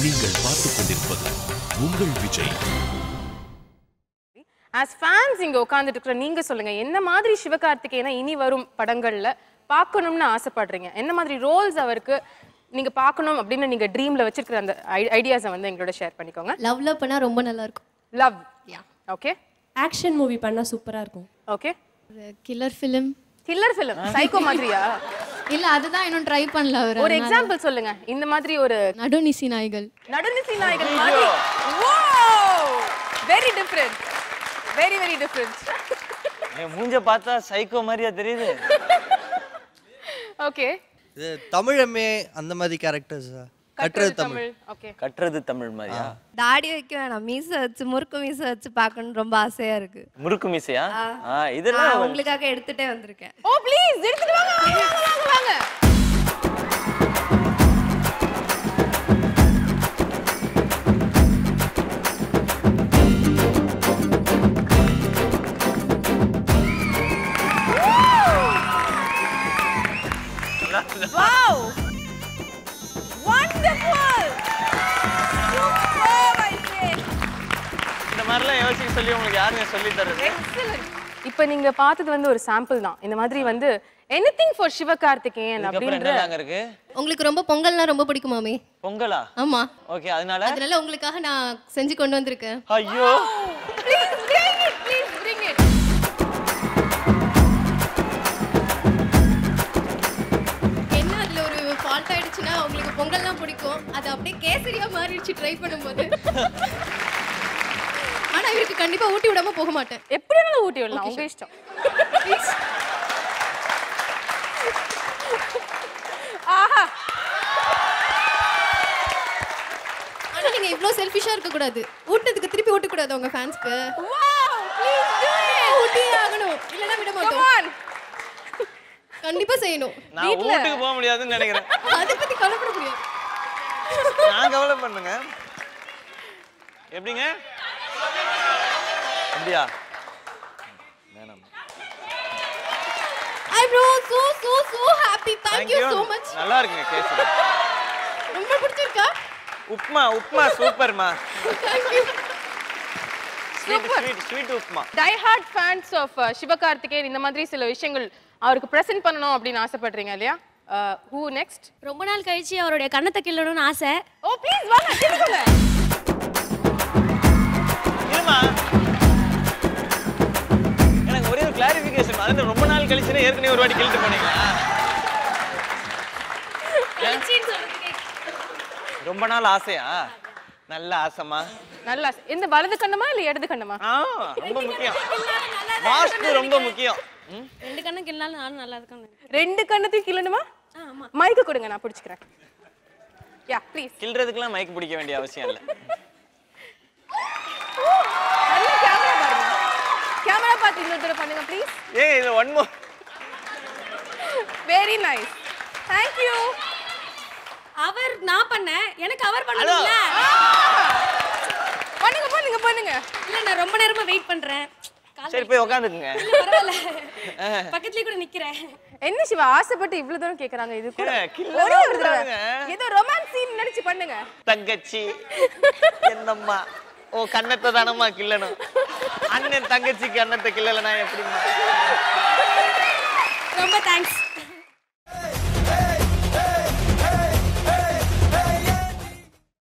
நீங்கள் பார்த்துக் கொண்டிருப்பது உங்கள் விஜய் ஆஸ் ஃபேன்ஸ் இங்க உட்கார்ந்துட்டு இருக்கிற நீங்க சொல்லுங்க என்ன மாதிரி சிவகார்த்திகேயனை இனி வரும் படங்கள்ல பார்க்கணும்னு ஆசைப்படுறீங்க என்ன மாதிரி ரோல்ஸ் அவருக்கு நீங்க பார்க்கணும் அப்படின்னு நீங்க ட்ரீம்ல வச்சிருக்கிற அந்த ஐடியாஸை வந்து எங்களோட ஷேர் பண்ணிக்கோங்க லவ்ல பண்ணா ரொம்ப நல்லா இருக்கும் லவ் ஓகே ஆக்ஷன் மூவி பண்ணா சூப்பரா இருக்கும் ஓகே ஒரு killer film killer film psycho மாதிரியா இல்ல அதுதான் இன்னும் ட்ரை பண்ணல அவர் ஒரு எக்ஸாம்பிள் சொல்லுங்க இந்த மாதிரி ஒரு நடுநிசி நாய்கள் நடுநிசி நாயகன் மாதிரி very different very very different என் மூஞ்ச பார்த்தா சைக்கோ மாதிரியா தெரியுது ஓகே இது தமிழமே அந்த மாதிரி கேரக்டர்ஸ் கட்டுறது தமிழ் தமிழ் ஓகே கட்டுறது தமிழ் மாதிரியா தாடி வைக்க வேணாம் மீச வச்சு முறுக்கு மீச வச்சு பார்க்கணும்னு ரொம்ப ஆசையா இருக்கு முறுக்கு மீசையா ஆ நான் இதெல்லாம் உங்களுக்காக எடுத்துட்டே வந்திருக்கேன் ஓ ப்ளீஸ் எடுத்துட்டு வாங்க வாங்க வாங்க வாங்க Wow! Wonderful! Superb, I say. இந்த மாதிரிலாம் யோசிக்க சொல்லி உங்களுக்கு யாருங்க சொல்லி தர்றது Excellent. இப்ப நீங்க பார்த்தது வந்து ஒரு சாம்பிள் தான் இந்த மாதிரி வந்து எனிதிங் ஃபார் சிவகார்த்திகேயன் இதுக்கப்புறம் அப்படின்ற என்னதாங்க இருக்கு உங்களுக்கு ரொம்ப பொங்கல்னா ரொம்ப பிடிக்குமாமே பொங்கலா ஆமா ஓகே அதனால அதனால உங்களுக்காக நான் செஞ்சு கொண்டு வந்திருக்கேன் ஐயோ please bring it please bring it என்ன அதுல ஒரு ஃபால்ட் ஆயிடுச்சுன்னா உங்களுக்கு பொங்கல்லாம் பிடிக்கும் அது அப்படியே கேசரியா மாறிடுச்சு ட்ரை பண்ணும்போது ஆனா இவருக்கு கண்டிப்பா ஊட்டி விடாம போக மாட்டேன் எப்படி வேணாலும் ஊட்டி விடலாம் உங்க இஷ்டம் ஆஹா ஆனா நீங்க இவ்ளோ செல்ஃபிஷா இருக்க கூடாது ஊட்டினதுக்கு திருப்பி ஊட்ட கூடாது உங்க ஃபேன்ஸ்க்கு வாவ் ப்ளீஸ் டு இட் ஊட்டியே ஆகணும் இல்லனா விட கம் மாட்டோம் ஆன் கண்டிப்பா செய்யணும் நான் வீட்டுக்கு போக முடியாதுன்னு நினைக்கிறேன் அதை பத்தி கவலைப்பட முடியாது நான் கவலை பண்ணுங்க எப்படிங்க அப்படியா வேணாம் I bro so so so happy thank you so much நல்லா இருக்குங்க கேசரி ரொம்ப பிடிச்சிருக்கா உப்மா உப்மா சூப்பர்மா thank you sweet sweet sweet upma die hard fans of Sivakarthikeyan இந்த மாதிரி சில விஷயங்கள் அவருக்கு பிரசன்ட் பண்ணணும் அப்படின்னு ஆசைப்படுறீங்க இல்லையா ஹூ நெக்ஸ்ட் ரொம்ப நாள் கழிச்சு அவருடைய கண்ணத்தை கிள்ளணும்னு ஆசை ஓ ப்ளீஸ் வாங்க திரும்புங்க இருமா எனக்கு ஒரே ஒரு கிளாரிஃபிகேஷன் அது ரொம்ப நாள் கழிச்சுனா ஏற்கனவே ஒரு வாட்டி கிழிட்டு போனீங்களா ரொம்ப நாள் ஆசையா நல்ல ஆசைமா நல்லா இந்த வலது கண்ணமா இல்ல இடது கண்ணமா ஆ ரொம்ப முக்கியம் வாஸ்து ரொம்ப முக்கியம் ம்? ரெண்டு கண்ணம் கிள்ளாலும் நானும் நல்லா இருக்கேன் ரெண்டு கண்ணத்தையும் கிள்ளணுமா மைக்கு கொடுங்க நான் பிடிச்சிக்கிறேன் யா ப்ளீஸ் கிள்றதுக்கெல்லாம் மைக் பிடிக்க வேண்டிய அவசியம் இல்லை நல்ல கேமரா பாருங்க கேமரா பார்த்து இன்னொரு தடவை பண்ணுங்க ப்ளீஸ் ஏ இது one more very nice thank you அவர் நான் பண்ணேன் எனக்கு அவர் பண்ணல பண்ணுங்க பண்ணுங்க பண்ணுங்க இல்ல நான் ரொம்ப நேரமா வெயிட் பண்றேன் கால் சரி போய் உக்காந்துக்குங்க பரவாயில்ல பக்கத்துலயே கூட நிக்கிறேன் என்ன சிவா ஆசைப்பட்டு இவ்வளவு தூரம் கேக்குறாங்க இது கூட ஏ, கிள்ளவே ஒரே ஒரு தடவை விடுறாங்க. ஏதோ ரொமான்ஸ் சீன் நினைச்சு பண்ணுங்க தங்கச்சி என்னம்மா ஓ கண்ணத்தை தானம்மா கிள்ளணும் அண்ணன் தங்கச்சிக்கு அண்ணத்தை கிள்ளலைனா எப்படிம்மா ரொம்ப தேங்க்ஸ்